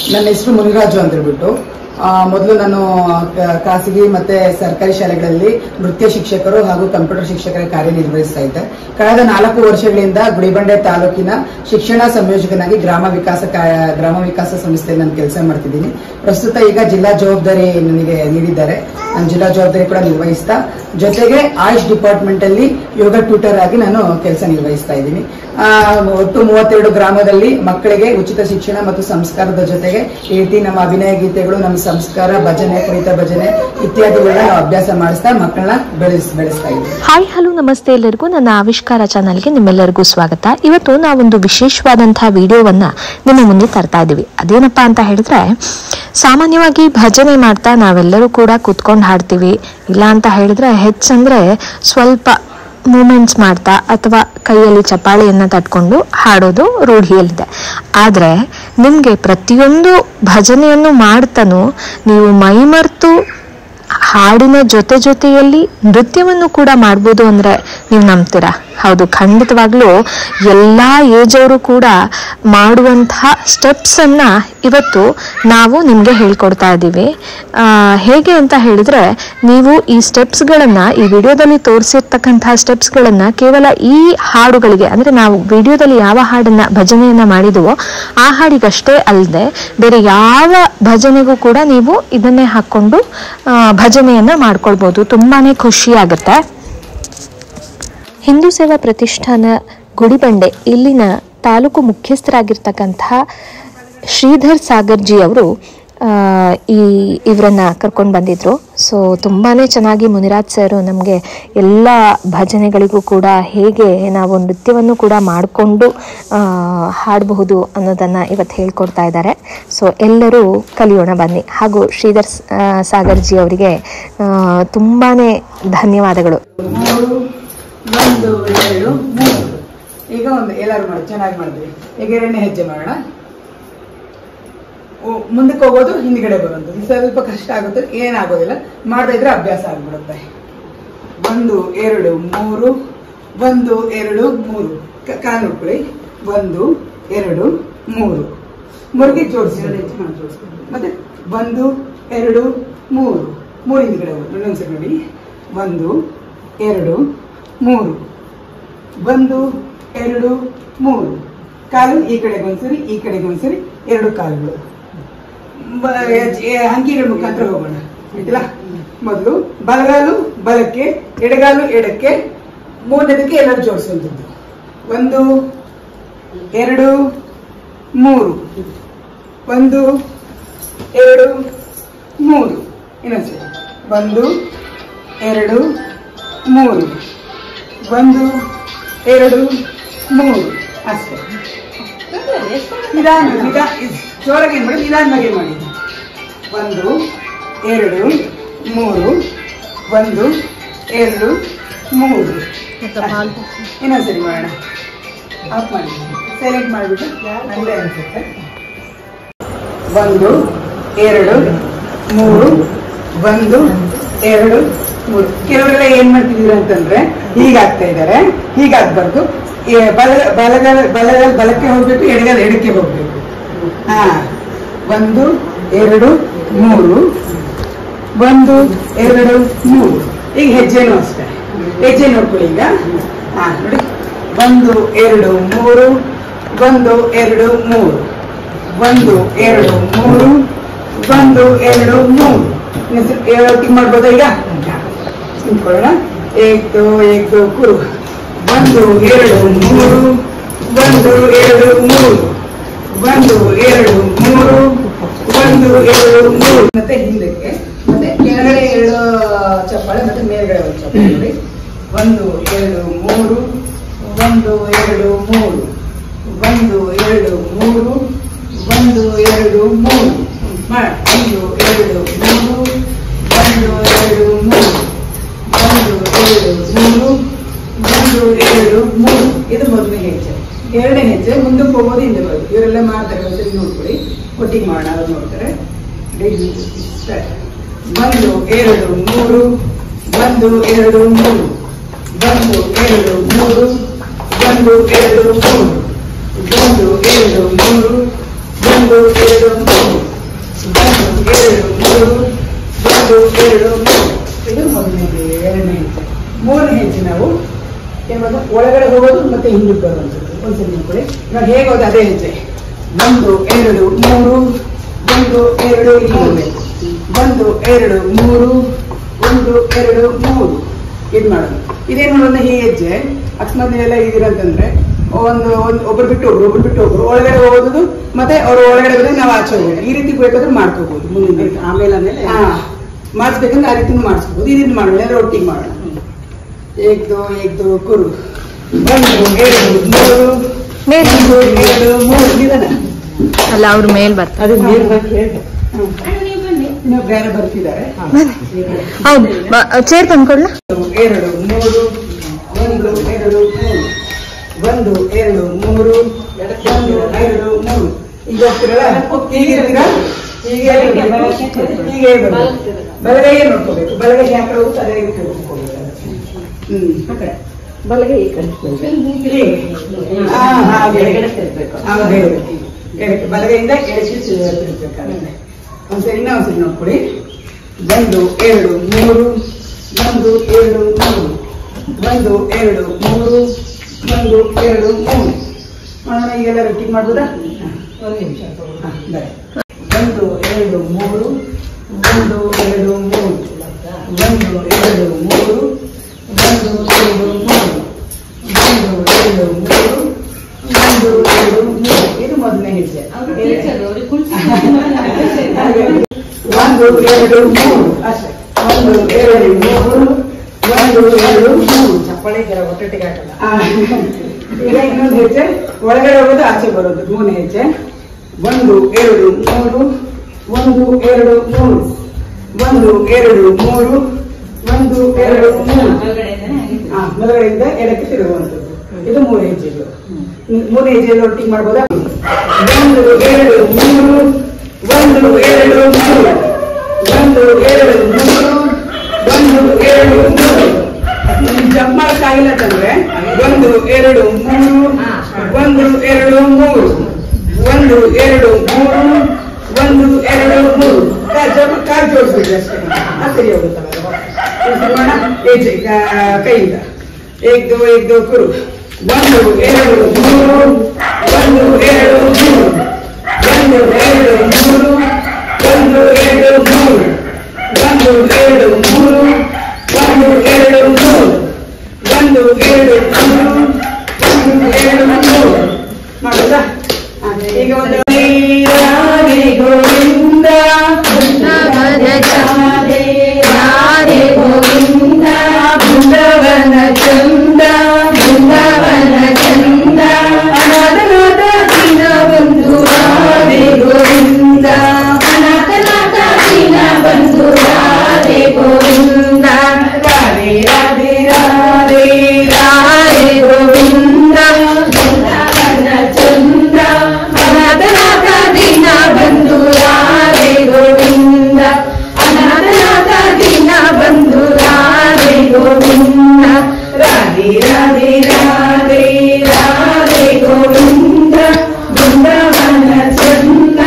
ನನ್ನ ಹೆಸರು ಮುನಿರಾಜು ಅಂತ ಹೇಳ್ಬಿಟ್ಟು ಆ, ಮೊದಲು ನಾನು ಕ- ಖಾಸಗಿ ಮತ್ತೆ ಸರ್ಕಾರಿ ಶಾಲೆಗಳಲ್ಲಿ ನೃತ್ಯ ಶಿಕ್ಷಕರು ಹಾಗೂ ಕಂಪ್ಯೂಟರ್ ಶಿಕ್ಷಕರ ಕಾರ್ಯನಿರ್ವಹಿಸ್ತಾ ಇದ್ದೆ ಕಳೆದ ನಾಲ್ಕು ವರ್ಷಗಳಿಂದ ಗುಡಿಬಂಡೆ ತಾಲೂಕಿನ ಶಿಕ್ಷಣ ಸಂಯೋಜಕನಾಗಿ ಗ್ರಾಮ ವಿಕಾಸ ಕಾ- ಗ್ರಾಮ ವಿಕಾಸ ಸಂಸ್ಥೆಯಲ್ಲಿ ನಾನು ಕೆಲಸ ಮಾಡ್ತಿದ್ದೀನಿ ಪ್ರಸ್ತುತ ಈಗ ಜಿಲ್ಲಾ ಜವಾಬ್ದಾರಿ ನನಗೆ ನೀಡಿದ್ದಾರೆ ನಾನು ಜಿಲ್ಲಾ ಜವಾಬ್ದಾರಿ ಕೂಡ ನಿರ್ವಹಿಸ್ತಾ ಜೊತೆಗೆ ಆಯುಷ್ ಡಿಪಾರ್ಟ್ಮೆಂಟ್ ಅಲ್ಲಿ ಯೋಗ ಟ್ಯೂಟರ್ ಆಗಿ ನಾನು ಕೆಲಸ ನಿರ್ವಹಿಸ್ತಾ ಇದ್ದೀನಿ ಆ, ಒಟ್ಟು ಮೂವತ್ತೆರಡು ಗ್ರಾಮದಲ್ಲಿ ಮಕ್ಕಳಿಗೆ ಉಚಿತ ಶಿಕ್ಷಣ ಮತ್ತು ಸಂಸ್ಕಾರದ ಜೊತೆಗೆ ಈ ರೀತಿ ನಮ್ಮ ಅಭಿನಯ ಗೀತೆಗಳು ನಮ್ಮ ಸಂಸ್ಕಾರ ಭಜನೆ ಕುಣಿತ ಭಜನೆ ಇತ್ಯಾದಿಗಳನ್ನ ನಾವು ಅಭ್ಯಾಸ ಮಾಡಿಸ್ತಾ ಮಕ್ಕಳನ್ನ ಬೆಳೆಸ್ ಬೆಳೆಸ್ತಾ ಇದ್ದೀವಿ ಹಾಯ್ ಹಲೋ ನಮಸ್ತೆ ಎಲ್ಲರಿಗೂ ನನ್ನ ಆವಿಷ್ಕಾರ ಚಾನಲ್ಗೆ ನಿಮ್ಮೆಲ್ಲರಿಗೂ ಸ್ವಾಗತ ಇವತ್ತು ನಾವೊಂದು ವಿಶೇಷವಾದಂತಹ ವಿಡಿಯೋವನ್ನ ನಿಮ್ಮ ಮುಂದೆ ತರ್ತಾ ಇದ್ದೀವಿ ಅದೇನಪ್ಪಾ ಅಂತ ಹೇಳಿದ್ರೆ ಸಾಮಾನ್ಯವಾಗಿ ಭಜನೆ ಮಾಡ್ತಾ ನಾವೆಲ್ಲರೂ ಕೂಡ ಕೂತ್ಕೊಂಡು ಹಾಡ್ತೀವಿ ಇಲ್ಲ ಅಂತ ಹೇಳಿದ್ರೆ ಹೆಚ್ಚಂದ್ರೆ ಸ್ವಲ್ಪ ಮೂಮೆಂಟ್ಸ್ ಮಾಡ್ತಾ ಅಥವಾ ಕೈಯಲ್ಲಿ ಚಪಾಳಿಯನ್ನ ತಟ್ಕೊಂಡು ಹಾಡೋದು ರೂಢಿಯಲ್ಲಿದೆ ಆದರೆ ನಿಮಗೆ ಪ್ರತಿಯೊಂದು ಭಜನೆಯನ್ನು ಮಾಡ್ತಾನೂ ನೀವು ಮೈಮರ್ತು ಹಾಡಿನ ಜೊತೆ ಜೊತೆಯಲ್ಲಿ ನೃತ್ಯವನ್ನು ಕೂಡ ಮಾಡ್ಬೋದು ಅಂದ್ರೆ ನೀವು ನಂಬ್ತೀರಾ ಹೌದು ಖಂಡಿತವಾಗ್ಲೂ ಎಲ್ಲ ಏಜ್ ಅವರು ಕೂಡ ಮಾಡುವಂತಹ ಸ್ಟೆಪ್ಸ್ ಅನ್ನ ಇವತ್ತು ನಾವು ನಿಮ್ಗೆ ಹೇಳ್ಕೊಡ್ತಾ ಇದ್ದೀವಿ ಆ, ಹೇಗೆ ಅಂತ ಹೇಳಿದ್ರೆ ನೀವು ಈ ಸ್ಟೆಪ್ಸ್ಗಳನ್ನ ಈ ವಿಡಿಯೋದಲ್ಲಿ ತೋರಿಸಿರ್ತಕ್ಕಂತಹ ಸ್ಟೆಪ್ಸ್ಗಳನ್ನ ಕೇವಲ ಈ ಹಾಡುಗಳಿಗೆ ಅಂದ್ರೆ ನಾವು ವಿಡಿಯೋದಲ್ಲಿ ಯಾವ ಹಾಡನ್ನ ಭಜನೆಯನ್ನ ಮಾಡಿದವೋ ಆ ಹಾಡಿಗಷ್ಟೇ ಅಲ್ಲದೆ ಬೇರೆ ಯಾವ ಭಜನೆಗೂ ಕೂಡ ನೀವು ಇದನ್ನೇ ಹಾಕೊಂಡು ಆ, ಭಜನೆಯನ್ನ ಮಾಡ್ಕೊಳ್ಬಹುದು ತುಂಬಾನೇ ಖುಷಿ ಆಗುತ್ತೆ ಹಿಂದೂ ಸೇವಾ ಪ್ರತಿಷ್ಠಾನ ಗುಡಿಬಂಡೆ ಇಲ್ಲಿನ ತಾಲೂಕು ಮುಖ್ಯಸ್ಥರಾಗಿರ್ತಕ್ಕಂತಹ ಶ್ರೀಧರ್ ಸಾಗರ್ಜಿ ಅವರು ಆ, ಈ ಇವರನ್ನ ಕರ್ಕೊಂಡು ಬಂದಿದ್ರು ಸೊ ತುಂಬಾನೇ ಚೆನ್ನಾಗಿ ಮುನಿರಾಜ್ ಸರ್ ನಮಗೆ ಎಲ್ಲ ಭಜನೆಗಳಿಗೂ ಕೂಡ ಹೇಗೆ ನಾವು ನೃತ್ಯವನ್ನು ಕೂಡ ಮಾಡಿಕೊಂಡು ಹಾಡಬಹುದು ಅನ್ನೋದನ್ನ ಇವತ್ತು ಹೇಳ್ಕೊಡ್ತಾ ಇದ್ದಾರೆ ಸೊ ಎಲ್ಲರೂ ಕಲಿಯೋಣ ಬನ್ನಿ ಹಾಗೂ ಶ್ರೀಧರ್ ಸ್- ಆ, ಸಾಗರ್ಜಿ ಅವರಿಗೆ ಆ, ತುಂಬಾನೇ ಧನ್ಯವಾದಗಳು ಮೂರು ಒಂದು ಎರಡು ಮೂರು ಈಗ ಒಂದು ಎಲ್ಲರೂ ಮಾಡಿ ಚೆನ್ನಾಗಿ ಮಾಡಿದ್ವಿ ಈಗ ಎರಡನೇ ಹೆಜ್ಜೆ ಮಾಡೋಣ ಓ- ಮುಂದಕ್ಕೆ ಹೋಗೋದು ಹಿಂದ್ಗಡೆ ಬರೋದು ಇದು ಸ್ವಲ್ಪ ಕಷ್ಟ ಆಗುತ್ತೆ ಏನಾಗೋದಿಲ್ಲ ಮಾಡದೇ ಇದ್ರೆ ಅಭ್ಯಾಸ ಆಗ್ಬಿಡುತ್ತೆ ಒಂದು ಎರಡು ಮೂರು ಒಂದು ಎರಡು ಮೂರು ಕ- ಕಾಲು ಹುಡ್ಕೊಳ್ಳಿ ಒಂದು ಎರಡು ಮೂರು ಮೂರಿಗೆ ಜೋಡಿಸಿ ಮತ್ತೆ ಒಂದು ಎರಡು ಮೂರು ಮೂರು ಹಿಂದ್ಗಡೆ ಹೋಗೋದು ಇನ್ನೊಂದ್ಸರಿ ನೋಡಿ ಒಂದು ಎರಡು ಮೂರು ಒಂದು ಎರಡು ಮೂರು ಕಾಲು ಈ ಕಡೆಗೆ ಒಂದ್ಸರಿ ಈ ಕಡೆಗೆ ಒಂದ್ಸರಿ ಎರಡು ಕಾಲುಗಳು ಬ- ಎ- ಅಂಕಿಗಳ ಮುಖಾಂತರ ಹೋಗೋಣ ಆಯ್ತಲ್ಲ ಮೊದಲು ಬಲಗಾಲು ಬಲಕ್ಕೆ ಎಡಗಾಲು ಎಡಕ್ಕೆ ಮೂರನೇದಕ್ಕೆ ಎಲ್ಲರೂ ಜೋಡಿಸುವಂಥದ್ದು ಒಂದು ಎರಡು ಮೂರು ಒಂದು ಎರಡು ಮೂರು ಇನ್ನೊಂದ್ಸರಿ ಒಂದು ಎರಡು ಮೂರು ಒಂದು ಎರಡು ಮೂರು ಅಷ್ಟೇ ನಿಧಾನ ನಿಧಾ ಜೋರಾಗಿ ಏನ್ ಮಾಡಿ ನಿಧಾನವಾಗಿ ಮಾಡಿ ಒಂದು ಎರಡು ಮೂರು ಒಂದು ಎರಡು ಮೂರು ಇನ್ನೊಂದ್ಸರಿ ಮಾಡೋಣ ಆಫ್ ಮಾಡಿ ಸೈಲೆಂಟ್ ಮಾಡಿಬಿಟ್ಟು ನಂದೇ ಅನ್ಸುತ್ತೆ ಒಂದು ಎರಡು ಮೂರು ಒಂದು ಎರಡು ಮೂರು ಕೆಲವರೆಲ್ಲ ಏನ್ ಮಾಡ್ತಿದೀರ ಅಂತಂದ್ರೆ ಹೀಗಾಗ್ತಾ ಇದ್ದಾರೆ ಹೀಗಾಗ್ಬಾರ್ದು ಏ, ಬಲ ಬಲಗಾಲ ಬಲಗಾಲ ಬಲಕ್ಕೆ ಹೋಗ್ಬೇಕು ಎಡಗಾಲ ಎಡಕ್ಕೆ ಹೋಗ್ಬೇಕು ಹಾ ಒಂದು ಎರಡು ಮೂರು ಒಂದು ಎರಡು ಮೂರು ಈಗ ಹೆಜ್ಜೆನೂ ಅಷ್ಟೇ ಹೆಜ್ಜೆ ನೋಡ್ಕೊಳ್ಳಿ ಈಗ ಹಾ ನೋಡಿ ಒಂದು ಎರಡು ಮೂರು ಒಂದು ಎರಡು ಮೂರು ಒಂದು ಎರಡು ಮೂರು ಒಂದು ಎರಡು ಮೂರು ಏಳೊತ್ತಿಗೆ ಮಾಡ್ಬೋದಾ ಈಗ ನಿಂತ್ಕೊಳ್ಳೋಣ ಏಕ್ದು ಏಕ್ದು ಕುರು ಒಂದು ಎರಡು ಮೂರು ಒಂದು ಎರಡು ಮೂರು ಒಂದು ಎರಡು ಮೂರು ಒಂದು ಎರಡು ಮೂರು ಮತ್ತೆ ಹಿಂದಕ್ಕೆ ಮತ್ತೆ ಕೆಳಗಡೆ ಎರಡು ಚಪ್ಪಾಳೆ ಮತ್ತೆ ಮೇಲ್ಗಡೆ ಒಂದು ಚಪ್ಪಾಳೆ ನೋಡಿ ಒಂದು ಎರಡು ಮೂರು ಒಂದು ಎರಡು ಮೂರು ಒಂದು ಎರಡು ಮೂರು ಒಂದು ಎರಡು ಮೂರು ಮಾಡ ಒಂದು ಎರಡು ಮೂರು ಒಂದು ಎರಡು ಮೂರು ಒಂದು ಎರಡು ಮೂರು ಒಂದು ಎರಡು ಮೂರು ಇದು ಮೊದಲನೇ ಹೆಜ್ಜೆ ಎರಡನೇ ಹೆಜ್ಜೆ ಮುಂದಕ್ಕೆ ಹೋಗೋದು ಹಿಂದೆ ಬರೋದು ಇವರೆಲ್ಲ ಮಾಡ್ತಾರೆ ಒಂದ್ಸರಿ ನೋಡ್ಕೊಳ್ಳಿ ಒಟ್ಟಿಗೆ ಮಾಡೋಣ ಅವ್ರು ನೋಡ್ತಾರೆ Ready? Start. ಒಂದು ಎರಡು ಮೂರು ಒಂದು ಎರಡು ಮೂರು ಒಂದು ಎರಡು ಮೂರು ಒಂದು ಎರಡು ಮೂರು ಒಂದು ಎರಡು ಮೂರು ಒಂದು ಎರಡು ಮೂರು ಒಳಗಡೆ ಹೋಗೋದು ಮತ್ತೆ ಹಿಂದಕ್ಕೆ ಬರುವಂಥದ್ದು ಒಂದ್ಸರಿ ನೋಡ್ಕೊಳ್ಳಿ ಇವಾಗ ಹೇಗೆ ಹೋದ ಅದೇ ಹೆಜ್ಜೆ ಒಂದು ಎರಡು ಮೂರು ಒಂದು ಎರಡು ಇಲ್ಲಿ ಹೋಗ್ಬೇಕು ಒಂದು ಎರಡು ಮೂರು ಒಂದು ಎರಡು ಮೂರು ಇದು ಮಾಡೋದು ಇದೇನು ಮಾಡೋದು ಈ ಹೆಜ್ಜೆ ಅಕಸ್ಮಾತ್ ನೀವೆಲ್ಲ ಇದ್ದೀರಂತಂದ್ರೆ ಒಂದು ಒಂದು ಒಬ್ರು ಬಿಟ್ಟು ಒಬ್ರು ಒಬ್ರು ಬಿಟ್ಟು ಒಬ್ರು ಒಳಗಡೆ ಹೋಗೋದು ಮತ್ತೆ ಅವ್ರ ಒಳಗಡೆ ಹೋದ್ರೆ ನಾವು ಆಚೆ ಹೋಗೋದು ಈ ರೀತಿ ಬೇಕಾದ್ರೆ ಮಾಡ್ಕೋಬಹುದು ಮುಂದಿನ ದಿನ. ಆಮೇಲೆ ಆಮೇಲೆ ಹಾ ಮಾಡಿಸ್ಬೇಕಂದ್ರೆ ಆ ರೀತಿ ಮಾಡಿಸ್ಬೋದು ಈ ರೀತಿ ಮಾಡೋಣ ಎಲ್ಲ ಒಟ್ಟಿಗೆ ಮಾಡೋಣ ಏಕ್ದು ಏಕ್ದು ಕುರು ಒಂದು ಎರಡು ಮೂರು ಮೇಲೆ ಒಂದು ಎರಡು ಮೂರು ನಿಧಾನ ಅಲ್ಲ ಅವ್ರ ಮೇಲ್ ಬರ್ತಾರೆ ಅದು ನೀರು ಹಾಕಿ ಹೇಳಿ ಇನ್ನು ಬೇರೆ ಬರ್ತಿದ್ದಾರೆ ಹೌದು ಚೇರ್ ತಂದ್ಕೊಡ್ಲಾ ಒಂದು, ಎರಡು ಮೂರು ಒಂದು ಎರಡು ಮೂರು ಒಂದು ಎರಡು ಮೂರು ಒಂದು ಎರಡು ಮೂರು ಈಗ ಹೋಗ್ತಿರಲ್ಲ ಹೀಗಿರ್ತೀರಾ ಹೀಗೆ ಬರ್ಬೇಕು. ಹೀಗೆ ಬರ್ಬೇಕು. ಬಲಗೈಗೆ ನೋಡ್ಕೋಬೇಕು ಬಲಗೈ ಯಾಕೆ ಹೋಗುತ್ತೆ ಅದೇ ರೀತಿ ಹೋಗ್ಕೋಬೇಕು ಹ್ಮ್ ಓಕೆ ಬಲಗೆ ಈ ಕಲಿಸ್ಬೇಕು ಹೀಗೆ ಹಾ ಹಾಗೆ ಎಡಗಡೆ ತಿರ್ಗ್ಬೇಕು. ಹೌದು ಎಡಕ್ಕೆ ಬಲಗೈಯಿಂದ ಎಡಕ್ಕೆ ತಿರ್ಬೇಕಾಗುತ್ತೆ ಒಂದ್ಸರಿ ಇನ್ನೂ ಒಂದ್ಸರಿ ನೋಡ್ಕೊಳ್ಳಿ ಒಂದು ಎರಡು ಮೂರು ಒಂದು ಎರಡು ಮೂರು ಒಂದು ಎರಡು ಮೂರು ಒಂದು ಎರಡು ಮೂರು ಮಾಡೋಣ ಈಗೆಲ್ಲ ರೊಟ್ಟಿ ಮಾಡ್ಬೋದಾ ಒಂದು ನಿಮಿಷ ಹಾ, ಬನ್ನಿ. ಒಂದು ಎರಡು ಮೂರು ಒಂದು ಎರಡು ಮೂರು ಒಂದು ಎರಡು ಮೂರು ಒಂದು ಎರಡು ಮೂರು ಒಂದು ಎರಡು ಮೂರು ಒಂದು ಎರಡು ಮೂರು ಇದು ಮೊದಲನೇ ಹೆಜ್ಜೆ ಒಂದು ಎರಡು ಮೂರು ಅಷ್ಟೇ ಒಂದು ಎರಡು ಮೂರು ಒಂದು ಎರಡು ಮೂರು ಚಪ್ಪಾಳೆ ಜರ ಒಟ್ಟೊಟ್ಟಿಗೆ ಹಾಕಲ್ಲ ಆ, ಈಗ ಇನ್ನೊಂದು ಹೆಜ್ಜೆ ಒಳಗಡೆ ಹೋಗೋದು ಆಚೆ ಬರೋದು ಮೂರನೇ ಹೆಜ್ಜೆ ಒಂದು ಎರಡು ಮೂರು ಒಂದು ಎರಡು ಮೂರು ಒಂದು ಎರಡು ಮೂರು ಒಂದು ಎರಡು ಮೂರು ಆ, ಮೊದಲನೆಯಿಂದ ಎಡಕ್ಕೆ ತಿರುಗುವಂಥದ್ದು ಇದು ಮೂರು ಹೆಜ್ಜೆಗಳು ಮೂರು ಹೆಜ್ಜೆಯಲ್ಲಿ ಒಟ್ಟಿಗೆ ಮಾಡ್ಬೋದಾ ಒಂದು ಎರಡು ಮೂರು ಒಂದು ಎರಡು ಮೂರು ಒಂದು ಎರಡು ಮೂರು ಒಂದು ಎರಡು ಮೂರು ಜಂಪ್ ಮಾಡಕ್ಕಾಗಿಲ್ಲ ಅಂತಂದ್ರೆ ಒಂದು ಎರಡು ಮೂರು ಒಂದು ಎರಡು ಮೂರು ಒಂದು ಎರಡು ಮೂರು ಒಂದು ಎರಡು ಮೂರು ಜಂಪ್ ಕಾಲ್ ಜೋಡಿಸ್ಬಿಡಿ ಅಷ್ಟೇ ಅದು ಸರಿ ಹೋಗುತ್ತಲ್ಲ ಅದು. ಇದು ಮಾಡೋಣ? ಹೆಜ್ಜೆ ಕಾ- ಕೈಯಿಂದ ಏಕ್ದು ಏಕ್ದು ಕುರು ಒಂದು ಎರಡು ಮೂರು ಒಂದು ಎರಡು ಮೂರು ಒಂದು ಎರಡು ಮೂರು ಒಂದು ಎರಡು ಮೂರು ಒಂದು ಎರಡು ಮೂರು ಒಂದು ಎರಡು ಮೂರು ಒಂದು ಎರಡು ಮೂರು ಒಂದು ಎರಡು ಮೂರು ಮಾಡೋದಾ ಹಾ, ಈಗ ಒಂದು ರಾಧೆ ಗೋವಿಂದ ರಾಧೆ ಗೋವಿಂದ ಬೃಂದವನ ಚಂದ ಬೃಂದವನ ಚಂದ ಅನಾಥನಾಥ ದಿನ ಬಂದು ರಾಧೆ ಗೋವಿಂದ ಅನಾಥನಾಥ ದಿನ ಬಂದು ರಾಧೆ ಗೋವಿಂದ ರಾಧೆ ರಾಧೆ ರಾಧೆ ರಾಧೆ ಗೋವಿಂದ ಬೃಂದಾವನ ಚಂದ್ರ ಅನಾಥನಾಥ ದಿನ ಬಂದು ರಾಧೆ ಗೋವಿಂದ ಅನಾಥನಾಥ ದಿನ ಬಂದು ರಾಧೆ ಗೋವಿಂದ ರಾಧೆ ರಾಧೆ ರಾಧೆ ರಾಧೆ ಗೋವಿಂದ ಬೃಂದಾವನ ಚಂದ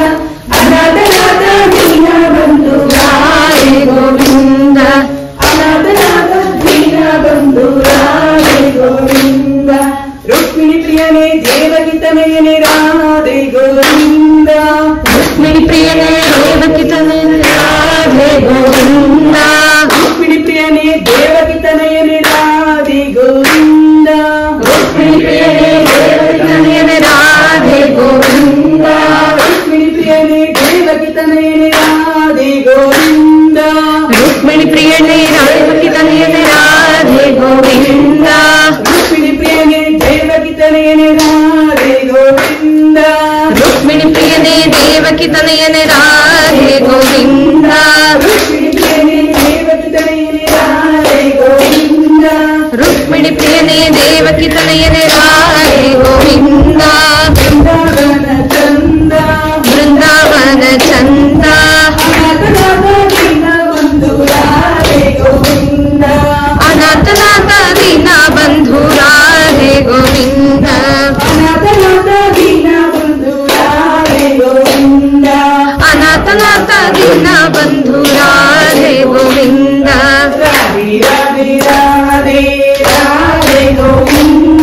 ಅನಾಥನಾಥ ದಿನ ಬಂದು ರಾಧೆ ಗೋವಿಂದ ಅನಾಥನಾಥ ದಿನ ಬಂದು ರಾಧೆ ಗೋವಿಂದ ರುಕ್ಮಿಣಿ ಪ್ರಿಯನೇ ದೇವಗಿತನೇನೆ ರಾಧೆ ಗೋವಿಂದ ರುಕ್ಮಿಣಿ ಪ್ರಿಯನೇ ದೇವಕಿತನೇ ರಾಧೆ ಗೋವಿಂದ ರುಕ್ಮಿಣಿ ಪ್ರಿಯನೇ ದೇವಗಿತನಯನೆ ರಾಧೆ ಗೋವಿಂದ ರುಕ್ಮಿಣಿ ಪ್ರಿಯನೇ ದೇವಕಿತನೆಯನೆ ರಾಧೆ ಗೋವಿಂದ ರುಕ್ಮಿಣಿ ಪ್ರಿಯನೇ ದೇವಗಿತನಯನೆ ರಾಧೆ ಗೋವಿಂದ ರುಕ್ಮಿಣಿ ಪ್ರಿಯನೇ ದೇವಕಿತನೆಯನೆ ರಾಧೆ ಗೋವಿಂದ ರುಕ್ಮಿಣಿ ಪ್ರಿಯನೇ ದೇವಗಿತನಯನೆ ರಾಧೆ ಗೋವಿಂದ ರುಕ್ಮಿಣಿ ಪ್ರಿಯನೇ ದೇವಕಿತನೆಯನೆ ರಾಧೆ ಗೋವಿಂದ ರುಕ್ಮಿಣಿ ಪ್ರಿಯನೇ ದೇವಗಿತನಯನೆ ರಾಧೆ ಗೋವಿಂದ ರುಕ್ಮಿಣಿ ಪ್ರಿಯನೇ ದೇವಕಿತನೆಯನೆ ರಾಧೆ ಗೋವಿಂದ ಬೃಂದಾವನ ಚಂದ ಬೃಂದಾವನ ಚಂದ ಅನಾಥನಾಥ ದಿನ ಬಂದು ರಾಧೆ ಗೋವಿಂದ ಅನಾಥನಾಥ ದಿನ ಬಂಧು ರಾಧೆ ಗೋವಿಂದ ಅನಾಥನಾಥ ದಿನ ಬಂದು ರಾಧೆ ಗೋವಿಂದ ಅನಾಥನಾಥ ದಿನ ಬಂಧು ರಾಧೆ ಗೋವಿಂದ ರಾಧೆ ರಾಧೆ ರಾಧೆ ರಾಧೆ ಗೋವಿಂದ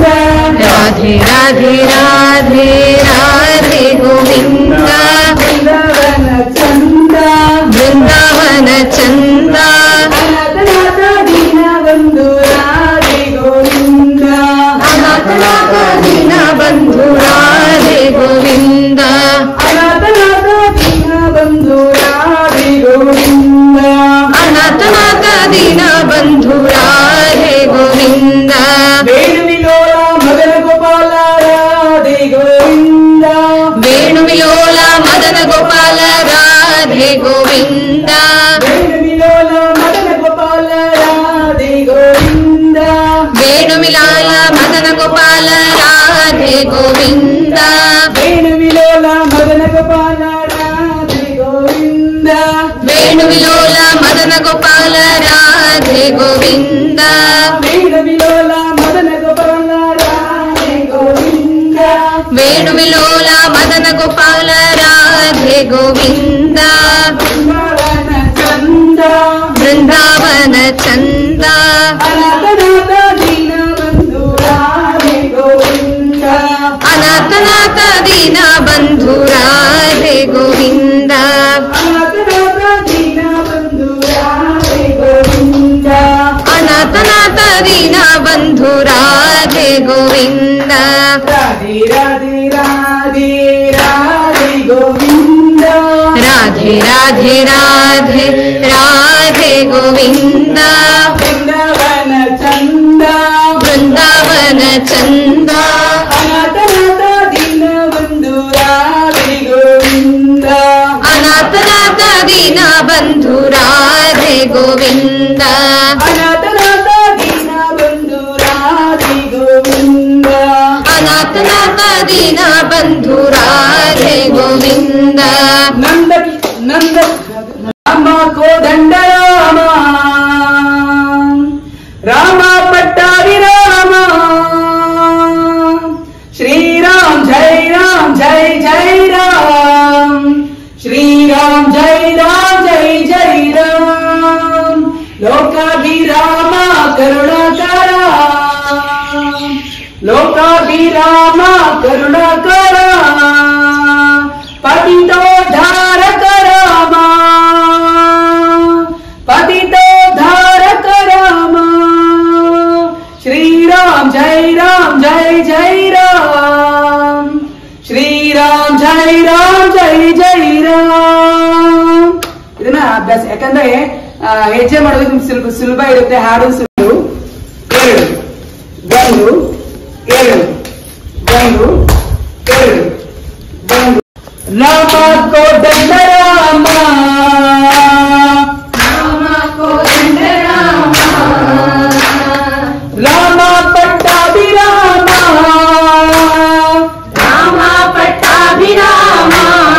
ರಾಧೆ ರಾಧೆ ರಾಧೆ ರಾಧೆ ಗೋವಿಂದ ಬೃಂದಾವನ ಚಂದ ಬೃಂದಾವನ ಚಂದ ಅನಾಥನಾಥ ದೀನ ಬಂಧು ರಾಧೆ ಗೋವಿಂದ ಅನಾಥನಾಥ ದೀನ ಬಂಧು ರಾಧೆ ಗೋವಿಂದ ಅನಾಥನಾಥ ದೀನ ಬಂಧು ರಾಧೆ ಗೋವಿಂದ ಅನಾಥನಾಥ ದೀನ ಬಂಧು ರಾಧೆ ಗೋವಿಂದ ವೇಣುವಿಲೋಲ ಮದನ ಗೋಪಾಲ ರಾಧೆ ಗೋವಿಂದ ವೇಣುವಿಲೋಲ ಮದನ ಗೋಪಾಲ ರಾಧೆ ಗೋವಿಂದ ವೇಣುವಿಲೋಲ ಮದನ ಗೋಪಾಲ ರಾಧೆ ಗೋವಿಂದ ವೇಣುವಿಲಾಲ ಮದನ ಗೋಪಾಲ ರಾಧೆ ಗೋವಿಂದ ವೇಣುವಿಲೋಲ ಮದನ ಗೋಪಾಲ ರಾಧೆ ಗೋವಿಂದ ವೇಣುವಿಲೋಲ ಮದನ ಗೋಪಾಲ ರಾಧೆ ಗೋವಿಂದ ವೇಣುವಿಲೋಲ ಮದನ ಗೋಪಾಲ ರಾಧೆ ಗೋವಿಂದ ವೇಣುವಿಲೋಲ ಮದನ ಗೋಪಾಲ ರಾಧೆ ಗೋವಿಂದ ಬೃಂದಾವನ ಚಂದ ಬೃಂದಾವನ ಚಂದ ಅನಾಥನಾಥ ದೀನ ಬಂಧು ರಾಧೆ ಗೋವಿಂದ ಅನಾಥನಾಥ ದೀನ ಬಂಧು ರಾಧೆ ಗೋವಿಂದ ಅನಾಥನಾಥ ದೀನ ಬಂಧು ರಾಧೆ ಗೋವಿಂದ ಅನಾಥನಾಥ ದೀನ ಬಂಧು ರಾಧೆ ಗೋವಿಂದ ರಾಧೆ ರಾಧೆ ರಾಧೆ ರಾಧೆ ಗೋವಿಂದ ರಾಧೆ ರಾಧೆ ರಾಧೆ ರಾಧೆ ಗೋವಿಂದ ಬೃಂದಾವನ ಚಂದ ಬೃಂದಾವನ ಚಂದ ಅನಾಥನಾಥ ದೀನ ಬಂಧು ರಾಧೆ ಗೋವಿಂದ ಅನಾಥನಾಥ ದೀನ ಬಂಧು ರಾಧೆ ಗೋವಿಂದ ಅನಾಥನಾಥ ದೀನ ಬಂಧು ರಾಧೆ ಗೋವಿಂದ ಅನಾಥನಾಥ ದೀನ ಬಂಧು ರಾಧೆ ಗೋವಿಂದ ನಂದ ನಂದ ರಾಮ ಕೋದಂಡ ರಾಮ ರಾಮ ಪಟ್ಟಾಭಿ ರಾಮ ಶ್ರೀರಾಮ್ ಜೈ ರಾಮ್ ಜೈ ಜೈ ರಾಮ್ ಶ್ರೀರಾಮ್ ಜೈ ರಾಮ್ ಜೈ ಜೈ ರಾಮ್ ಲೋಕಾಭಿರಾಮ ಕರುಣಾಕರ ಲೋಕಾಭಿರಾಮ ಕರುಣಾಕರ ಪತಿತೋದ್ಧಾರಕ ರಾಮ ಪತಿತೋದ್ಧಾರಕ ರಾಮ ಶ್ರೀರಾಮ್ ಜೈ ರಾಮ್ ಜೈ ಜೈ ರಾಮ್ ಶ್ರೀರಾಮ್ ಜೈ ರಾಮ್ ಜೈ ಜೈ ರಾಮ್ ಇದನ್ನ ಅಭ್ಯಾಸ ಯಾಕಂದ್ರೆ ಆ, ಹೆಜ್ಜೆ ಮಾಡೋದಕ್ಕೆ ನಿಮ್ಗೆ ಸುಲಭ ಸುಲಭ ಇರುತ್ತೆ ಹಾಡು ಸುಳ್ಳು ಎರಡು ಒಂದು ಎರಡು ಒಂದು ಎರಡು ಒಂದು ರಾಮ ಕೋದಂಡ ರಾಮ ರಾಮ ಪಟ್ಟಾಭಿರಾಮ ರಾಮ ಪಟ್ಟಾಭಿರಾಮ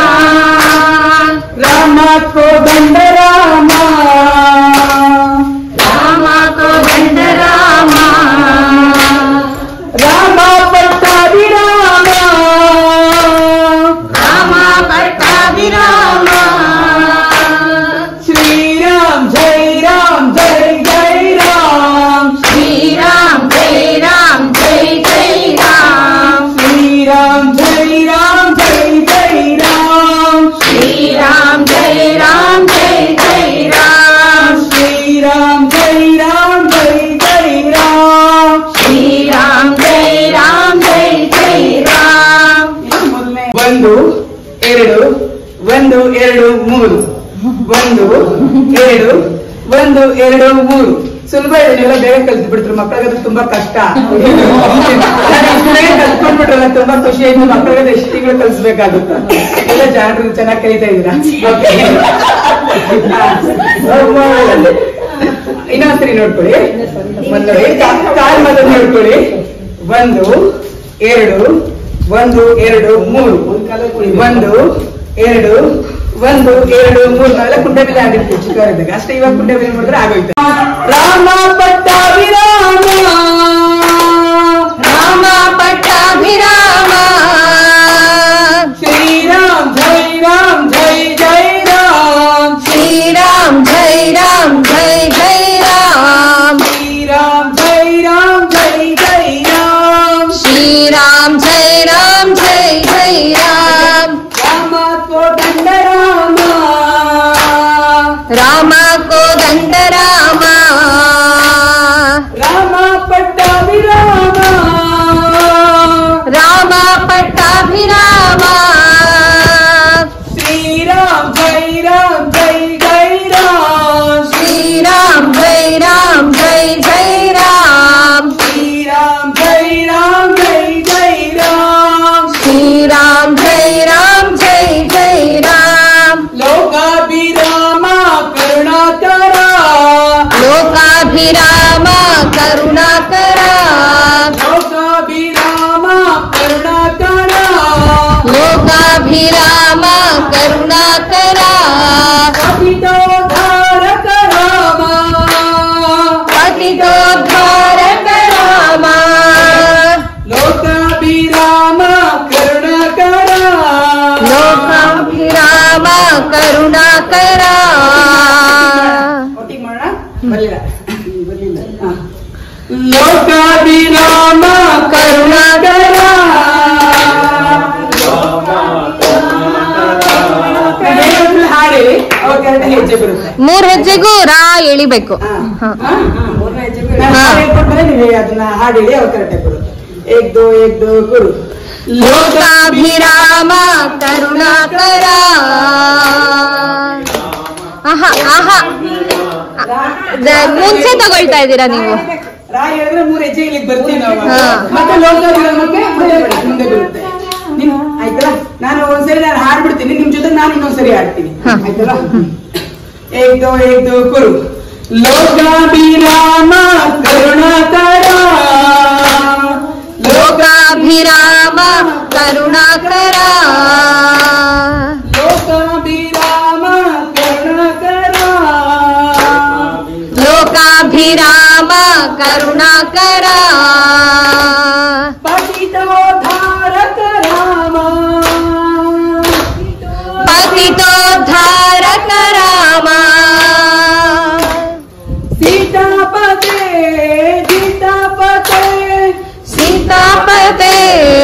ರಾಮ ಕೋದಂಡ ರಾಮ ರಾಮ ಕೋದಂಡ ರಾಮ ರಾಮ ಪಟ್ಟಾಭಿರಾಮ ರಾಮ ಪಟ್ಟಾಭಿರಾಮ ಶ್ರೀರಾಮ್ ಜೈ ರಾಮ್ ಜೈ ಜೈ ರಾಮ್ ಶ್ರೀರಾಮ್ ಜೈ ರಾಮ್ ಜೈ ಜೈ ರಾಮ್ ಶ್ರೀರಾಮ್ ಜೈ ರಾಮ್ ಜೈ ಜೈ ರಾಮ್ ಶ್ರೀರಾಮ್ ಜೈ ರಾಮ್ ಜೈ ಜೈ ರಾಮ್ ಶ್ರೀರಾಮ್ ಜೈ ರಾಮ್ ಜೈ ಜೈ ರಾಮ್ ಶ್ರೀರಾಮ್ ಜೈ ರಾಮ್ ಜೈ ಜೈ ರಾಮ್ ಒಂದು ಎರಡು ಒಂದು ಎರಡು ಮೂರು ಒಂದು ಎರಡು ಒಂದು ಎರಡು ಮೂರು ಸುಲಭ ಇದೆ ನೀವೆಲ್ಲ ಬೇಗ ಕಲ್ತು ಬಿಡ್ತಾರೆ ಮಕ್ಕಳಿಗೆ ಅದು ತುಂಬಾ ಕಷ್ಟ ಬೇಗ ಕಲ್ತ್ಕೊಂಡ್ಬಿಟ್ರಲ್ಲ ತುಂಬಾ ಖುಷಿ ಆಯ್ತು ಮಕ್ಕಳಿಗೆ ಎಷ್ಟು ತಿಂಗಳು ಕಲಿಸ್ಬೇಕಾಗುತ್ತೆ ಎಲ್ಲ ಜಾಣರು ಚೆನ್ನಾಗಿ ಕಲಿತಾ ಇದ್ದೀರಾ ಇನ್ನೊಂದ್ಸರಿ ನೋಡ್ಕೊಳ್ಳಿ ಒಂದ್ ನೋಡಿ ಕಾಲ್ ಮೊದಲು ನೋಡ್ಕೊಳ್ಳಿ ಒಂದು ಎರಡು ಒಂದು ಎರಡು ಮೂರು ಒಂದು ಎರಡು ಒಂದು ಎರಡು ಮೂರು ನಾವೆಲ್ಲ ಕುಂಟೆ ಬಿಲ್ಲೆ ಆಡಿರ್ತೀವಿ ಚಿಕ್ಕವರಿದ್ದಾಗ ಅಷ್ಟೇ ಇವಾಗ ಕುಂಟೆ ಬಿಲ್ಲೆ ಮಾಡಿದ್ರೆ ಆಗೋಯ್ತು ರಾಮ ಪಟ್ಟಾಭಿರಾಮ ರಾಮ ಪಟ್ಟಾಭಿರಾಮ ಶ್ರೀರಾಮ್ ಜೈ ರಾಮ್ ಜೈ ಜೈ ರಾಮ್ ಶ್ರೀರಾಮ್ ಜೈ ರಾಮ್ ಜೈ ಜೈ ರಾಮ್ ಶ್ರೀರಾಮ್ ಜೈ ರಾಮ್ ಜೈ ಜೈ ರಾಮ್ ಶ್ರೀರಾಮ್ ರಾಮ ಕರುಣಾಕರ ಬೇರೆಯವ್ರನ್ನ ಹಾಡಿ ಅವಾಗ ಕರೆಕ್ಟ್ ಹೆಜ್ಜೆ ಬರುತ್ತೆ ಮೂರ್ ಹೆಜ್ಜೆಗೂ ರಾ ಎಳಿಬೇಕು ಹಾ. ಹಾ. ಹಾ? ನಾನು ಹಾಡು ಹೇಳ್ಕೊಟ್ಮೇಲೆ ನೀವು ಅದನ್ನ ಹಾಡಿ ಹೇಳಿ ಅವಾಗ ಕರೆಕ್ಟ್ ಬರುತ್ತೆ ಎದ್ದು ಎದ್ದು ಗುರು ಲೋಕಾಭಿರಾಮ ಕರುಣಾಕರ ಆಹಾ ಆಹಾ ದ- ಮುಂಚೆ ತಗೊಳ್ತಾ ಇದ್ದೀರಾ ನೀವು ರಾ ಹೇಳಿದ್ರೆ ಮೂರ್ ಹೆಜ್ಜೆ ಇಲ್ಲಿಗೆ ಬರ್ತೀವಿ ನಾವು ಹಾ. ಮತ್ತೆ ಲೋಕಾಭಿರಾಮಕ್ಕೆ ಮುಂದೆ ಬರುತ್ತೆ, ಮುಂದೆ ಬರುತ್ತೆ ನಿಮ್ ಆಯ್ತಲ್ಲ ನಾನು ಒಂದ್ಸರಿ ನಾನು ಹಾಡ್ಬಿಡ್ತೀನಿ ನಿಮ್ ಜೊತೆ ನಾನು ಇನ್ನೊಂದ್ಸರಿ ಹಾಡ್ತೀನಿ ಹಾ. ಆಯ್ತಲ್ಲ ಏಕ್ದೋ ಏಕ್ದೋ ಕುರು ಲೋಕಾಭಿರಾಮ ಕರುಣಾಕರ ಲೋಕಾಭಿರಾಮ ಕರುಣಾಕರ ಲೋಕಾಭಿರಾಮ ಕರುಣಾಕರ ಲೋಕಾಭಿರಾಮ ಕರುಣಾಕರ ಪತಿತೋದ್ಧಾರಕ ರಾಮ ಪತಿತೋದ್ಧಾರಕ ರಾಮ ಸೀತಾಪತೆ ಸೀತಾಪತೆ ಸೀತಾಪತೆ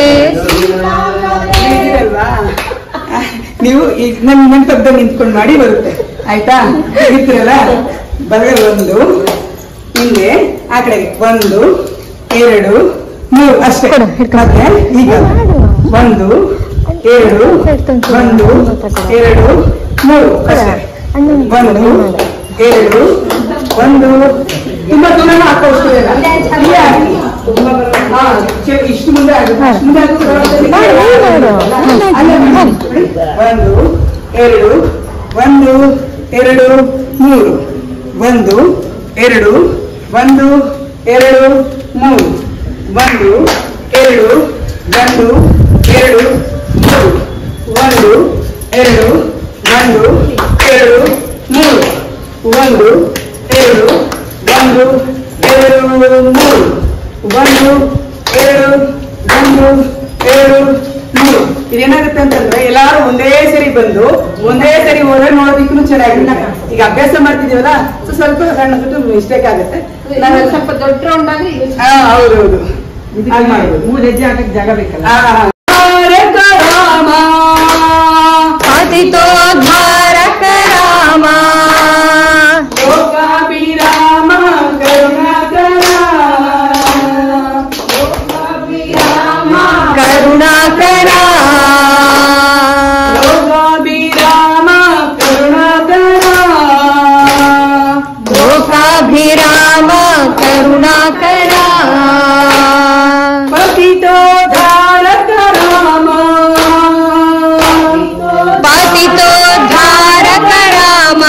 ಹೇಳಿರಲ್ವಾ? ನೀವು ಈಗ ನನ್ ಮಂಟಪದಲ್ಲಿ ನಿಂತ್ಕೊಂಡು ಮಾಡಿ ಬರುತ್ತೆ ಆಯ್ತಾ ಹಿಡಿತೀರಲ್ಲ ಬಲಗೈ ಒಂದು ಹಿಂಗೆ ಆ ಕಡೆಗೆ ಒಂದು ಎರಡು ಮೂರು ಅಷ್ಟೇ ಕೊಡು, ಹಿಡ್ಕೊ. ಮತ್ತೆ ಈಗ ಒಂದು ಎರಡು ಒಂದು ಎರಡು ಮೂರು ಅಷ್ಟೇ ಒಂದು ಎರಡು ಒಂದು ತುಂಬಾ ದೂರ ಹಾಕೋಷ್ಟು ಇಲ್ಲೇ ಹಾಕಿ. ಹಾ, ಚೆ- ಇಷ್ಟು ಮುಂದೆ ಆಗುತ್ತೆ ಅಷ್ಟು ಮುಂದೆ ಆಗುತ್ತೆ. ಅಲ್ಲೇ ಮಾಡಿ. ಒಂದು ಎರಡು ಒಂದು ಎರಡು ಮೂರು ಒಂದು ಎರಡು ಒಂದು ಎರಡು ಮೂರು ಒಂದು ಎರಡು ಒಂದು ಎರಡು ಮೂರು ಒಂದು ಎರಡು ಒಂದು ಎರಡು ಮೂರು ಒಂದು ಎರಡು ಒಂದು ಎರಡು ಮೂರು ಒಂದು ಎರಡು ಒಂದು ಎರಡು ಮೂರು ಇದೇನಾಗುತ್ತೆ ಅಂತಂದ್ರೆ ಎಲ್ಲಾರು ಒಂದೇ ಸರಿ ಬಂದು ಒಂದೇ ಸರಿ ಹೋದ್ರೆ ನೋಡೋದಿಕ್ಕೂ ಚೆನ್ನಾಗಿರುತ್ತೆ ಈಗ ಅಭ್ಯಾಸ ಮಾಡ್ತಿದೀವಲ್ಲ ಸೊ ಸ್ವಲ್ಪ ಸಣ್ಣ ಪುಟ್ಟ ಮಿಸ್ಟೇಕ್ ಆಗುತ್ತೆ ನಾವೆಲ್ಲ ಸ್ವಲ್ಪ ದೊಡ್ಡ ರೌಂಡ್ ಆಗಿ ಹಾ ಹೌದೌದು ಹಾಗೆ ಮಾಡ್ಬೋದು ಮೂರ್ ಹೆಜ್ಜೆ ಹಾಕಕ್ ಜಾಗ ಬೇಕಲ್ಲ ಆ, ತಾರಕ ರಾಮ ಪತಿತೋದ್ಧಾರಕ ರಾಮ ಲೋಕಾಭಿರಾಮ ಕರುಣಾಕರ ಕರುಣಾಕರ ಲೋಕಾಭಿರಾಮ ಕರುಣಾಕರ ಲೋಕಾಭಿರಾಮ ಕರುಣಾಕರ ಪತಿತೋದ್ಧಾರಕ ರಾಮ ಪತಿತೋದ್ಧಾರಕ ರಾಮ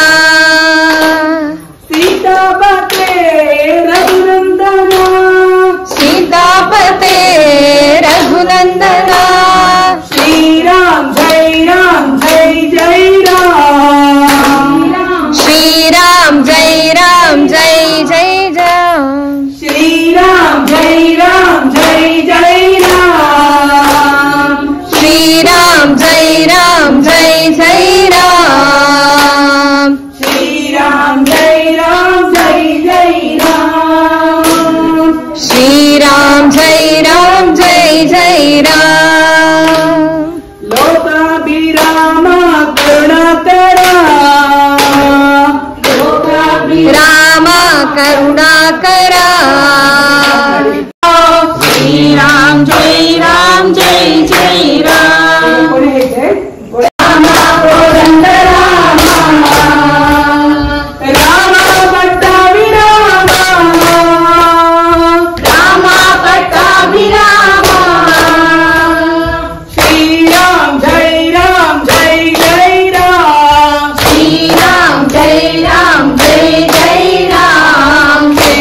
ಸೀತಾಪತೆ ರಘುನಂದನ ಸೀತಾಪತೆ ರಘುನಂದನ ಶ್ರೀರಾಮ್ ಜೈ ರಾಮ್ ಜೈ ಜೈ ರಾಮ್ ಶ್ರೀರಾಮ್ ಜೈ ರಾಮ್ ಜೈ ಜೈ ರಾಮ್ ಶ್ರೀರಾಮ್ ಜೈ ರಾಮ್ ಜೈ ಜೈ ರಾಮ್ ಶ್ರೀರಾಮ್ ಜೈ ರಾಮ್ ಜೈ ಜೈ ರಾಮ್ ಶ್ರೀರಾಮ್ ಜೈ ರಾಮ್ ಜೈ ಜೈ ರಾಮ್ ಶ್ರೀರಾಮ್ ಜೈ ರಾಮ್ ಜೈ ಜೈ ರಾಮ್ ಲೋಕಾಭಿರಾಮ ಕರುಣಾಕರ ರಾಮ ಕರುಣಾಕರ ಶ್ರೀರಾಮ್ ಜೈ ರಾಮ್ ಜೈ ಜೈ ರಾಮ್ ಕೊನೆ ಹೆಜ್ಜೆ. ರಾಮ ಪಟ್ಟಾಭಿರಾಮ ರಾಮ ಪಟ್ಟಾಭಿರಾಮ ಶ್ರೀರಾಮ್ ಜೈ ರಾಮ್ ಜೈ ಜೈ ರಾಮ್ ಶ್ರೀರಾಮ್ ಜೈ ರಾಮ್ ಜೈ ಜೈ ರಾಮ್ ಜೈ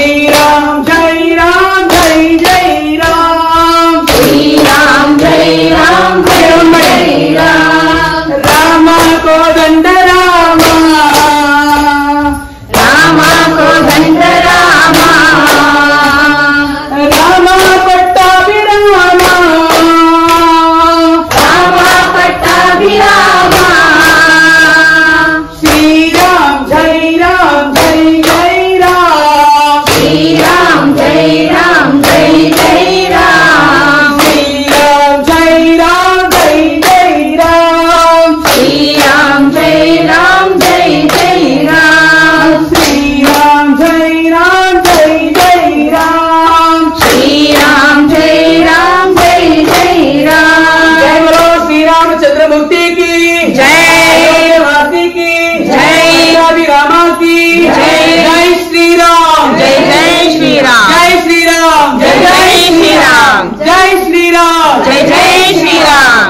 ಜೈ ಶ್ರೀರಾಮ್ ಜೈ ಜೈ ಶ್ರೀರಾಮ್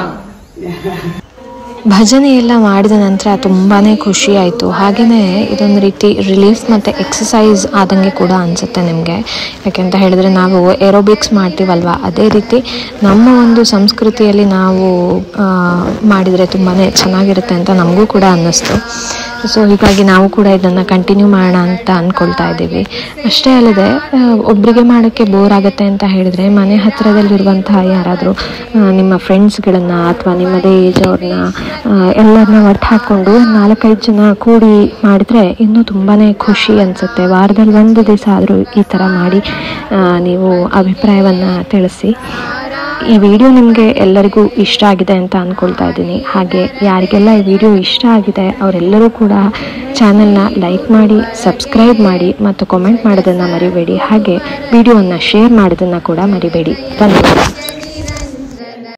ಭಜನೆ ಎಲ್ಲ ಮಾಡಿದ ನಂತರ ತುಂಬಾ ಖುಷಿ ಆಯಿತು ಹಾಗೆಯೇ ಇದೊಂದು ರೀತಿ ರಿಲೀಫ್ ಮತ್ತು ಎಕ್ಸಸೈಸ್ ಆದಂಗೆ ಕೂಡ ಅನಿಸುತ್ತೆ ನಿಮಗೆ ಯಾಕೆಂತ ಹೇಳಿದ್ರೆ ನಾವು ಏರೋಬಿಕ್ಸ್ ಮಾಡ್ತೀವಲ್ವ ಅದೇ ರೀತಿ ನಮ್ಮ ಒಂದು ಸಂಸ್ಕೃತಿಯಲ್ಲಿ ನಾವು ಆ, ಮಾಡಿದರೆ ತುಂಬಾ ಚೆನ್ನಾಗಿರುತ್ತೆ ಅಂತ ನಮಗೂ ಕೂಡ ಅನ್ನಿಸ್ತು ಸೊ ಹೀಗಾಗಿ ನಾವು ಕೂಡ ಇದನ್ನು ಕಂಟಿನ್ಯೂ ಮಾಡೋಣ ಅಂತ ಅಂದ್ಕೊಳ್ತಾ ಇದ್ದೀವಿ ಅಷ್ಟೇ ಅಲ್ಲದೆ ಆ, ಒಬ್ರಿಗೆ ಮಾಡೋಕ್ಕೆ ಬೋರ್ ಆಗುತ್ತೆ ಅಂತ ಹೇಳಿದರೆ ಮನೆ ಹತ್ತಿರದಲ್ಲಿರುವಂತಹ ಯಾರಾದರೂ ನಿಮ್ಮ ಫ್ರೆಂಡ್ಸ್ಗಳನ್ನು ಅಥವಾ ನಿಮ್ಮದೇ ಏಜ್ ಅವ್ರನ್ನ ಎಲ್ಲರನ್ನ ಒಟ್ಟು ಹಾಕ್ಕೊಂಡು ನಾಲ್ಕೈದು ಜನ ಕೂಡಿ ಮಾಡಿದ್ರೆ ಇನ್ನೂ ತುಂಬಾ ಖುಷಿ ಅನಿಸುತ್ತೆ ವಾರದಲ್ಲಿ ಒಂದು ದಿವಸ ಆದರೂ ಈ ಥರ ಮಾಡಿ ಆ, ನೀವು ಅಭಿಪ್ರಾಯವನ್ನು ತಿಳಿಸಿ ಈ ವಿಡಿಯೋ ನಿಮಗೆ ಎಲ್ಲರಿಗೂ ಇಷ್ಟ ಆಗಿದೆ ಅಂತ ಅಂದ್ಕೊಳ್ತಾ ಇದ್ದೀನಿ ಹಾಗೆ ಯಾರಿಗೆಲ್ಲ ಈ ವಿಡಿಯೋ ಇಷ್ಟ ಆಗಿದೆ ಅವರೆಲ್ಲರೂ ಕೂಡ ಚಾನಲ್ನ ಲೈಕ್ ಮಾಡಿ ಸಬ್ಸ್ಕ್ರೈಬ್ ಮಾಡಿ ಮತ್ತು ಕಾಮೆಂಟ್ ಮಾಡೋದನ್ನು ಮರಿಬೇಡಿ ಹಾಗೆ ವಿಡಿಯೋವನ್ನು ಶೇರ್ ಮಾಡೋದನ್ನು ಕೂಡ ಮರಿಬೇಡಿ ಧನ್ಯವಾದ